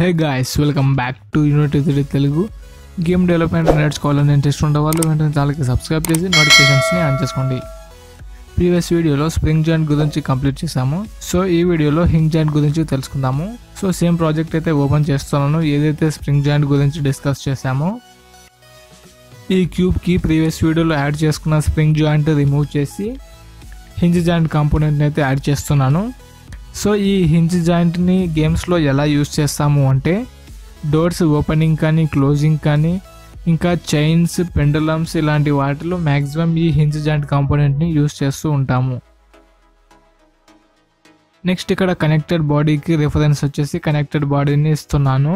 hey guys welcome back to Unity three Telugu game development నేర్చుకోవాలని interest ఉండే వాళ్ళు వెంటనే ఛానల్కి సబ్స్క్రైబ్ చేసి నోటిఫికేషన్స్ని ఆన్ చేసుకోండి ప్రీవియస్ వీడియోలో స్ప్రింగ్ జాయింట్ గురించి కంప్లీట్ చేసాము సో ఈ వీడియోలో హింగ్ జాయింట్ గురించి తెలుసుకుందాము సో సేమ్ ప్రాజెక్ట్ అయితే ఓపెన్ చేస్తున్నాను ఏదైతే స్ప్రింగ్ జాయింట్ గురించి డిస్కస్ చేసామో ఈ క్యూబ్కి ప్రీవియస్ వీడియోలో యాడ్ చేసుకున్న స్ప్రింగ్ జాయింట్ రిమూవ్ చేసి హింజ్ జాయింట్ కాంపోనెంట్ని అయితే యాడ్ చేస్తున్నాను సో ఈ హింజ్ జాయింట్ని గేమ్స్లో ఎలా యూస్ చేస్తాము అంటే డోర్స్ ఓపెనింగ్ కానీ క్లోజింగ్ కానీ ఇంకా చైన్స్ పెండలమ్స్ ఇలాంటి వాటిలో మ్యాక్సిమం ఈ హింజ్ జాయింట్ కాంపోనెంట్ని యూస్ చేస్తూ ఉంటాము నెక్స్ట్ ఇక్కడ కనెక్టెడ్ బాడీకి రిఫరెన్స్ వచ్చేసి కనెక్టెడ్ బాడీని ఇస్తున్నాను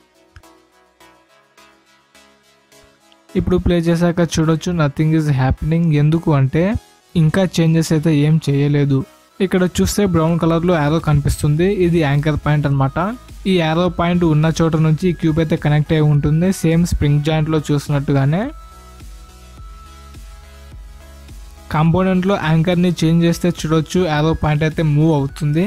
ఇప్పుడు ప్లే చేశాక చూడొచ్చు నథింగ్ ఈజ్ హ్యాపెనింగ్ ఎందుకు అంటే ఇంకా చేంజెస్ అయితే ఏం చేయలేదు ఇక్కడ చూస్తే బ్రౌన్ కలర్ లో యారో కనిపిస్తుంది ఇది యాంకర్ పాయింట్ అన్నమాట ఈ యారో పాయింట్ ఉన్న చోట నుంచి ఈ క్యూబ్ అయితే కనెక్ట్ అయి ఉంటుంది సేమ్ స్ప్రింగ్ జాయింట్ లో చూసినట్టుగానే కాంపోనెంట్ లో యాంకర్ ని చేంజ్ చేస్తే చూడొచ్చు యారో పాయింట్ అయితే మూవ్ అవుతుంది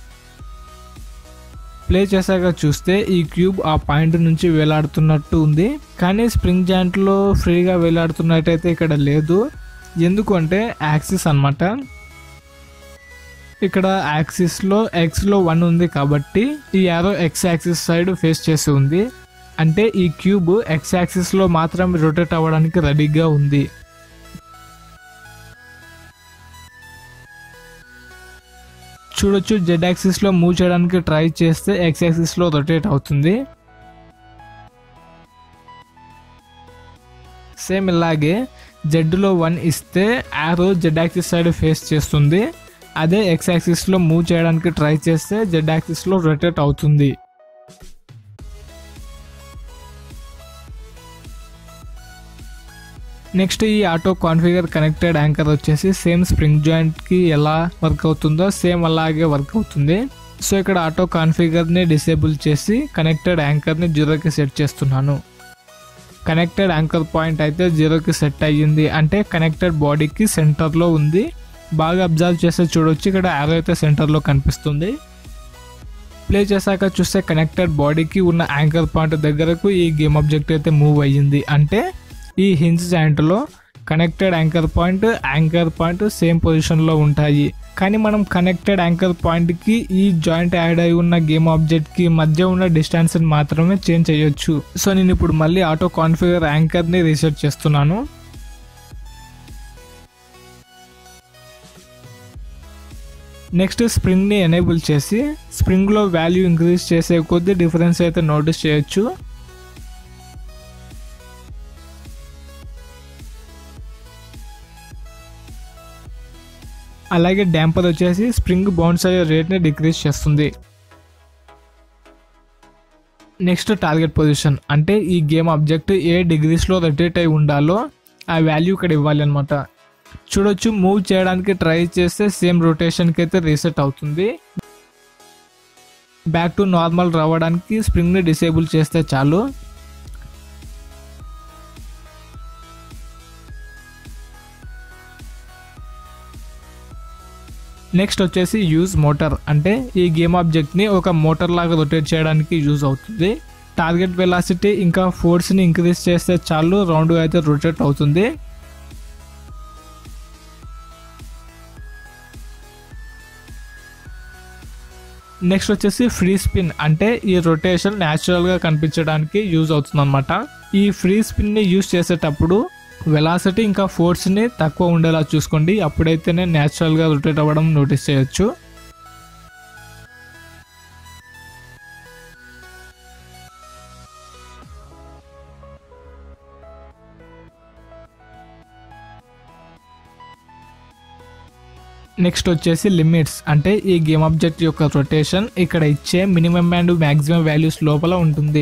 ప్లే చేశాక చూస్తే ఈ క్యూబ్ ఆ పాయింట్ నుంచి వేలాడుతున్నట్టు ఉంది కానీ స్ప్రింగ్ జాయింట్ లో ఫ్రీగా వేలాడుతున్నట్టయితే ఇక్కడ లేదు ఎందుకంటే యాక్సిస్ అన్నమాట ఇక్కడ యాక్సిస్ లో ఎక్స్ లో వన్ ఉంది కాబట్టి ఈ arrow X axis side face చేసి ఉంది అంటే ఈ క్యూబ్ ఎక్స్ యాక్సిస్ లో మాత్రం రొటేట్ అవ్వడానికి రెడీగా ఉంది చూడొచ్చు జెడ్ యాక్సిస్ లో మూవ్ చేయడానికి ట్రై చేస్తే ఎక్స్ యాక్సిస్ లో రొటేట్ అవుతుంది సేమ్ ఇలాగే జెడ్లో వన్ ఇస్తే arrow Z axis side face చేస్తుంది అదే ఎక్స్ యాక్సిస్లో మూవ్ చేయడానికి ట్రై చేస్తే జెడ్ యాక్సిస్లో రొటేట్ అవుతుంది నెక్స్ట్ ఈ ఆటో కాన్ఫిగర్ కనెక్టెడ్ యాంకర్ వచ్చేసి సేమ్ స్ప్రింగ్ జాయింట్కి ఎలా వర్క్ అవుతుందో సేమ్ అలాగే వర్క్ అవుతుంది సో ఇక్కడ ఆటో కాన్ఫిగర్ని డిసేబుల్ చేసి కనెక్టెడ్ యాంకర్ని జీరోకి సెట్ చేస్తున్నాను కనెక్టెడ్ యాంకర్ పాయింట్ అయితే జీరోకి సెట్ అయ్యింది అంటే కనెక్టెడ్ బాడీకి సెంటర్లో ఉంది బాగా అబ్జర్వ్ చేస్తే చూడొచ్చు ఇక్కడ యారో అయితే సెంటర్లో కనిపిస్తుంది ప్లే చేశాక చూస్తే కనెక్టెడ్ బాడీకి ఉన్న యాంకర్ పాయింట్ దగ్గరకు ఈ గేమ్ ఆబ్జెక్ట్ అయితే మూవ్ అయ్యింది అంటే ఈ హింజ్ జాయింట్లో connected anchor point anchor point same పొజిషన్లో ఉంటాయి కానీ మనం కనెక్టెడ్ యాంకర్ పాయింట్కి ఈ జాయింట్ యాడ్ అయి ఉన్న గేమ్ ఆబ్జెక్ట్కి మధ్య ఉన్న డిస్టెన్స్ని మాత్రమే చేంజ్ చేయొచ్చు సో నేను ఇప్పుడు మళ్ళీ ఆటో కాన్ఫిగర్ యాంకర్ని రీసెట్ చేస్తున్నాను నెక్స్ట్ స్ప్రింగ్ని ఎనేబుల్ చేసి స్ప్రింగ్లో వాల్యూ ఇంక్రీజ్ చేసే కొద్దీ డిఫరెన్స్ అయితే నోటీస్ చేయొచ్చు అలాగే డ్యాంపర్ వచ్చేసి స్ప్రింగ్ బౌన్స్ అయ్యే రేట్ని డిక్రీజ్ చేస్తుంది నెక్స్ట్ టార్గెట్ పొజిషన్ అంటే ఈ గేమ్ ఆబ్జెక్ట్ ఏ డిగ్రీస్లో రొటేట్ అయి ఉండాలో ఆ వాల్యూ ఇక్కడ ఇవ్వాలి అనమాట చూడొచ్చు మూవ్ చేయడానికి ట్రై చేస్తే సేమ్ రొటేషన్కి అయితే రీసెట్ అవుతుంది బ్యాక్ టు నార్మల్ రావడానికి స్ప్రింగ్ని డిసేబుల్ చేస్తే చాలు నెక్స్ట్ వచ్చేసి యూజ్ మోటార్ అంటే ఈ గేమ్ ఆబ్జెక్ట్ని ఒక మోటార్ లాగా రొటేట్ చేయడానికి యూజ్ అవుతుంది టార్గెట్ వెలాసిటీ ఇంకా ఫోర్స్ని ఇంక్రీజ్ చేస్తే చాలు రౌండ్ అయితే రొటేట్ అవుతుంది నెక్స్ట్ వచ్చేసి ఫ్రీ స్పిన్ అంటే ఈ రొటేషన్ న్యాచురల్గా కనిపించడానికి యూజ్ అవుతుంది అనమాట ఈ ఫ్రీ స్పిన్ని యూజ్ చేసేటప్పుడు వెలాసిటీ ఇంకా ఫోర్స్ని తక్కువ ఉండేలా చూసుకోండి అప్పుడైతేనే న్యాచురల్గా రొటేట్ అవ్వడం నోటీస్ చేయొచ్చు నెక్స్ట్ వచ్చేసి లిమిట్స్ అంటే ఈ గేమ్ ఆబ్జెక్ట్ యొక్క రొటేషన్ ఇక్కడ ఇచ్చే మినిమం అండ్ మ్యాక్సిమం వాల్యూస్ లోపల ఉంటుంది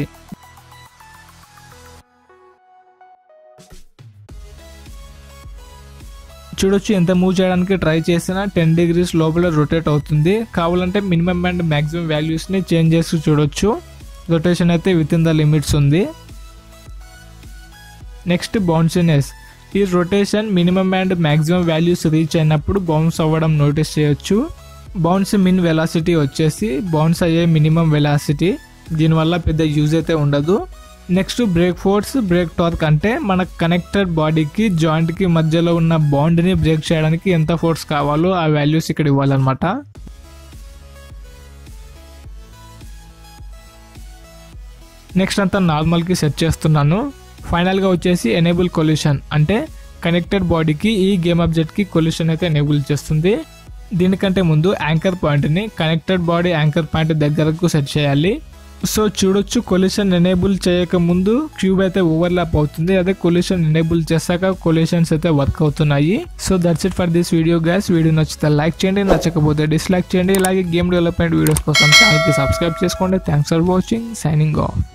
చూడొచ్చు ఎంత మూవ్ చేయడానికి ట్రై చేసినా టెన్ డిగ్రీస్ లోపల రొటేట్ అవుతుంది కావాలంటే మినిమం అండ్ మ్యాక్సిమం వాల్యూస్ని చేంజ్ చేసి చూడొచ్చు రొటేషన్ అయితే విత్ ఇన్ ద లిమిట్స్ ఉంది నెక్స్ట్ బౌన్సీనెస్ ఈ rotation minimum and maximum values reach అయినప్పుడు బౌన్స్ అవ్వడం నోటీస్ చేయొచ్చు బౌన్స్ మిన్ వెలాసిటీ వచ్చేసి బౌన్స్ అయ్యే మినిమం వెలాసిటీ దీనివల్ల పెద్ద యూజ్ అయితే ఉండదు next break force break torque అంటే మన కనెక్టెడ్ బాడీకి జాయింట్కి మధ్యలో ఉన్న బాండ్ని బ్రేక్ చేయడానికి ఎంత ఫోర్స్ కావాలో ఆ వాల్యూస్ ఇక్కడ ఇవ్వాలన్నమాట నెక్స్ట్ అంతా నార్మల్కి సెట్ చేస్తున్నాను ఫైనల్గా వచ్చేసి ఎనేబుల్ కొల్యూషన్ అంటే కనెక్టెడ్ బాడీకి ఈ గేమ్ ఆబ్జెక్ట్కి కొల్యూషన్ అయితే ఎనేబుల్ చేస్తుంది దీనికంటే ముందు యాంకర్ పాయింట్ని కనెక్టెడ్ బాడీ యాంకర్ పాయింట్ దగ్గరకు సెట్ చేయాలి సో చూడొచ్చు కొల్యూషన్ ఎనేబుల్ చేయక ముందు క్యూబ్ అయితే ఓవర్లాప్ అవుతుంది అదే కొల్యూషన్ ఎనేబుల్ చేశాక కొల్యూషన్స్ అయితే వర్క్ అవుతున్నాయి so that's it for this video guys video నచ్చితే లైక్ చేయండి నచ్చకపోతే డిస్లైక్ చేయండి ఇలాగే గేమ్ డెవలప్మెంట్ వీడియోస్ కోసం ఛానల్కి సబ్స్క్రైబ్ చేసుకోండి thanks for watching signing of